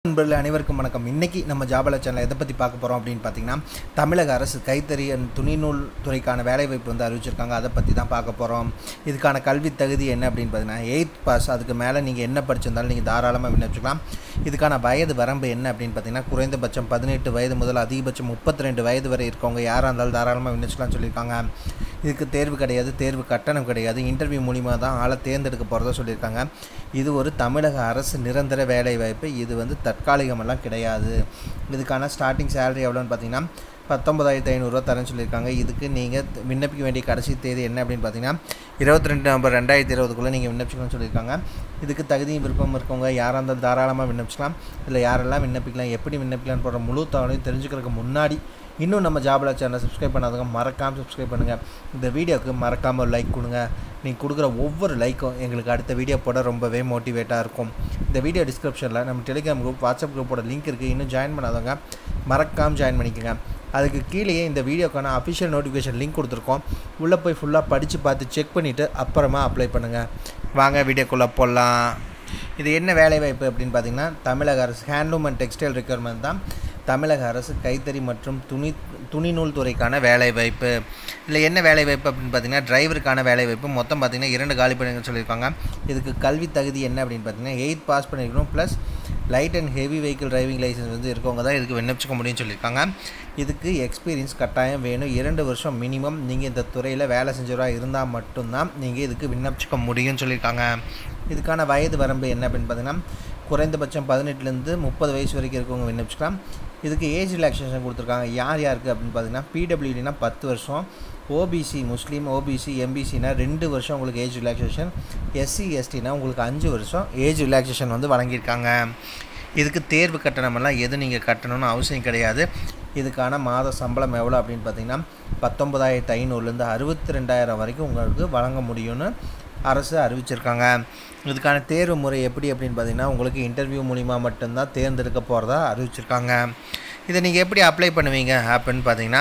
நண்பர்கள் அனைவருக்கும் வணக்கம் இன்னைக்கு நம்ம ஜாபல சேனல் எதை பற்றி பார்க்க போகிறோம் அப்படின்னு பார்த்தீங்கன்னா தமிழக அரசு கைத்தறி and துணிநூல் துறைக்கான வேலைவாய்ப்பு வந்து அறிவிச்சிருக்காங்க அதை பற்றி தான் பார்க்க போகிறோம் இதுக்கான கல்வி தகுதி என்ன அப்படின்னு பார்த்தீங்கன்னா எயித் பாஸ் அதுக்கு மேலே நீங்கள் என்ன படிச்சிருந்தாலும் நீங்கள் தாராளமாக விண்ணப்பிச்சுக்கலாம் இதுக்கான வயது வரம்பு என்ன அப்படின்னு பார்த்தீங்கன்னா குறைந்தபட்சம் பதினெட்டு வயது முதல் அதிகபட்சம் முப்பத்தி ரெண்டு வயது வரை இருக்கவங்க யாராக இருந்தாலும் தாராளமாக விண்ணப்பிச்சுக்கலாம்னு சொல்லியிருக்காங்க இதுக்கு தேர்வு கிடையாது தேர்வு கட்டணம் கிடையாது இன்டர்வியூ மூலிமா தான் ஆளை தேர்ந்தெடுக்க போகிறதா சொல்லியிருக்காங்க இது ஒரு தமிழக அரசு நிரந்தர வேலைவாய்ப்பு இது வந்து தற்காலிகமெல்லாம் கிடையாது இதுக்கான ஸ்டார்டிங் சேலரி எவ்வளோன்னு பார்த்தீங்கன்னா பத்தொம்பதாயிரத்து ஐநூறுரூவா தரேன்னு சொல்லியிருக்காங்க இதுக்கு நீங்கள் விண்ணப்பிக்க வேண்டிய கடைசி தேதி என்ன அப்படின்னு பார்த்தீங்கன்னா இருபத்தி ரெண்டு நவம்பர் ரெண்டாயிரத்தி இருபதுக்குள்ளே நீங்கள் விண்ணப்பிக்கணும்னு சொல்லியிருக்காங்க இதுக்கு தகுதியும் விருப்பம் இருக்கவங்க யாராக இருந்தாலும் தாராளமாக விண்ணப்பிக்கலாம் இல்லை யாரெல்லாம் விண்ணப்பிக்கலாம் எப்படி விண்ணப்பிக்கலாம்னு போகிற முழு தகவலையும் தெரிஞ்சுக்கிறதுக்கு முன்னாடி இன்னும் நம்ம ஜாபலா சேனலை சப்ஸ்கிரைப் பண்ணாதவங்க மறக்காமல் சப்ஸ்கிரைப் பண்ணுங்கள் இந்த வீடியோவுக்கு மறக்காமல் ஒரு லைக் கொடுங்க நீங்கள் கொடுக்குற ஒவ்வொரு லைக்கும் எங்களுக்கு அடுத்த வீடியோ போட ரொம்பவே மோட்டிவேட்டாக இருக்கும் இந்த வீடியோ டிஸ்கிரிப்ஷனில் நம்ம டெலிகிராம் குரூப் வாட்ஸ்அப் குரூப்போட லிங்க் இருக்குது இன்னும் ஜாயின் பண்ணாதவங்க மறக்காமல் ஜாயின் பண்ணிக்கோங்க அதுக்கு கீழேயே இந்த வீடியோக்கான அஃபிஷியல் நோட்டிஃபிகேஷன் லிங்க் கொடுத்துருக்கோம் உள்ளே போய் ஃபுல்லாக படித்து பார்த்து செக் பண்ணிவிட்டு அப்புறமா அப்ளை பண்ணுங்கள் வாங்க வீடியோக்குள்ளே போடலாம் இது என்ன வேலைவாய்ப்பு அப்படின்னு பார்த்தீங்கன்னா தமிழக அரசு ஹேண்ட்லூம் அண்ட் டெக்ஸ்டைல் ரெக்யர்மெண்ட் தான் தமிழக அரசு கைத்தறி மற்றும் துணி துணிநூல் துறைக்கான வேலைவாய்ப்பு இல்லை என்ன வேலைவாய்ப்பு அப்படின்னு பார்த்தீங்கன்னா டிரைவருக்கான வேலைவாய்ப்பு மொத்தம் பார்த்தீங்கன்னா இரண்டு காலி பணிகள் சொல்லியிருக்காங்க இதுக்கு கல்வி தகுதி என்ன அப்படின்னு பார்த்தீங்கன்னா எயித் பாஸ் பண்ணியிருக்கணும் plus light and heavy vehicle driving license வந்து இருக்கவங்க தான் இதுக்கு விண்ணப்பிச்சுக்க முடியும்னு சொல்லியிருக்காங்க இதுக்கு எக்ஸ்பீரியன்ஸ் கட்டாயம் வேணும் இரண்டு வருஷம் மினிமம் நீங்கள் இந்த துறையில் வேலை செஞ்சவராக இருந்தால் மட்டும்தான் நீங்கள் இதுக்கு விண்ணப்பிச்சுக்க முடியும்னு சொல்லியிருக்காங்க இதுக்கான வயது வரம்பு என்ன அப்படின்னு பார்த்தீங்கன்னா குறைந்தபட்சம் பதினெட்டுலேருந்து முப்பது வயசு வரைக்கும் இருக்கவங்க விண்ணப்பிச்சுக்கலாம் இதுக்கு ஏஜ் ரிலாக்ஸேஷன் கொடுத்துருக்காங்க யார் யாருக்கு அப்படின்னு பார்த்தீங்கன்னா பிடபிள்யூடினா பத்து வருஷம் ஓபிசி முஸ்லீம் ஓபிசி எம்பிசினா ரெண்டு வருஷம் உங்களுக்கு ஏஜ் ரிலாக்ஸேஷன் எஸ்சி எஸ்டினா உங்களுக்கு அஞ்சு வருஷம் ஏஜ் ரிலாக்ஸேஷன் வந்து வழங்கியிருக்காங்க இதுக்கு தேர்வு கட்டணமெல்லாம் எதுவும் நீங்கள் கட்டணும்னு அவசியம் கிடையாது இதுக்கான மாத சம்பளம் எவ்வளோ அப்படின்னு பார்த்தீங்கன்னா பத்தொம்பதாயிரத்து ஐநூறுலேருந்து அறுபத்தி ரெண்டாயிரம் வரைக்கும் உங்களுக்கு வழங்க முடியும்னு அரசு அறிவிச்சிருக்காங்க இதுக்கான தேர்வு முறை எப்படி அப்படின்னு பார்த்தீங்கன்னா உங்களுக்கு இன்டர்வியூ மூலிமா மட்டும்தான் தேர்ந்தெடுக்க போகிறதா அறிவிச்சிருக்காங்க இதை நீங்கள் எப்படி அப்ளை பண்ணுவீங்க அப்படின்னு பார்த்தீங்கன்னா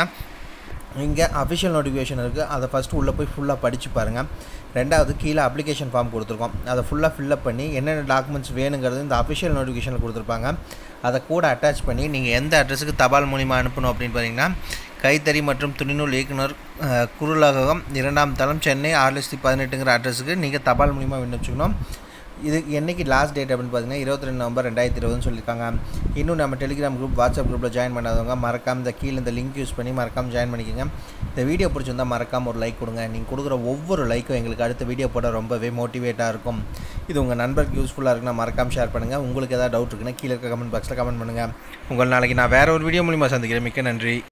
இங்கே அஃபிஷியல் நோட்டிஃபிகேஷன் இருக்குது அதை ஃபஸ்ட்டு உள்ளே போய் ஃபுல்லாக படித்து பாருங்கள் ரெண்டாவது கீழே அப்ளிகேஷன் ஃபார்ம் கொடுத்துருக்கோம் அதை ஃபுல்லாக ஃபில்லப் பண்ணி என்னென்ன டாக்குமெண்ட்ஸ் வேணுங்கிறது இந்த அஃபிஷியல் நோட்டிஃபிகேஷனில் கொடுத்துருப்பாங்க அதை கூட அட்டாச் பண்ணி நீங்கள் எந்த அட்ரஸுக்கு தபால் மூலிமா அனுப்பணும் அப்படின்னு பார்த்தீங்கன்னா கைத்தறி மற்றும் துணிநூல் இயக்குனர் அஹ், குருலகம் இரண்டாம் தளம் சென்னை ஆறு லட்சத்தி பதினெட்டுங்கிற அட்ரஸுக்கு நீங்கள் தபால் மூலிமா விண்ணப்பிச்சுக்கணும் இது என்னைக்கு லாஸ்ட் டேட் அப்படின்னு பார்த்தீங்கன்னா இருபத்தி ரெண்டு நவம்பர் ரெண்டாயிரத்தி இருபதுன்னு சொல்லியிருக்காங்க இன்னும் நம்ம டெலிகிராம் குரூப் வாட்ஸ்அப் குரூப்பில் ஜாயின் பண்ணாதவங்க மறக்காம இந்த கீழே இந்த லிங்க் யூஸ் பண்ணி மறக்காம ஜாயின் பண்ணிக்கோங்க இந்த வீடியோ பிடிச்சிருந்தா மறக்காம ஒரு லைக் கொடுங்க நீங்கள் கொடுக்குற ஒவ்வொரு லைக்கும் எங்களுக்கு அடுத்த வீடியோ போட ரொம்பவே மோட்டிவேட்டாக இருக்கும் இது உங்கள் நண்பருக்கு யூஸ்ஃபுல்லாக இருக்குன்னா மறக்காம ஷேர் பண்ணுங்கள் உங்களுக்கு ஏதாவது டவுட் இருக்குன்னா கீழே இருக்க கமெண்ட் பாக்ஸில் கமெண்ட் பண்ணுங்கள் உங்கள் நாளைக்கு நான் வேறு ஒரு வீடியோ மூலிமா சந்திக்கிறேன் மிக்க நன்றி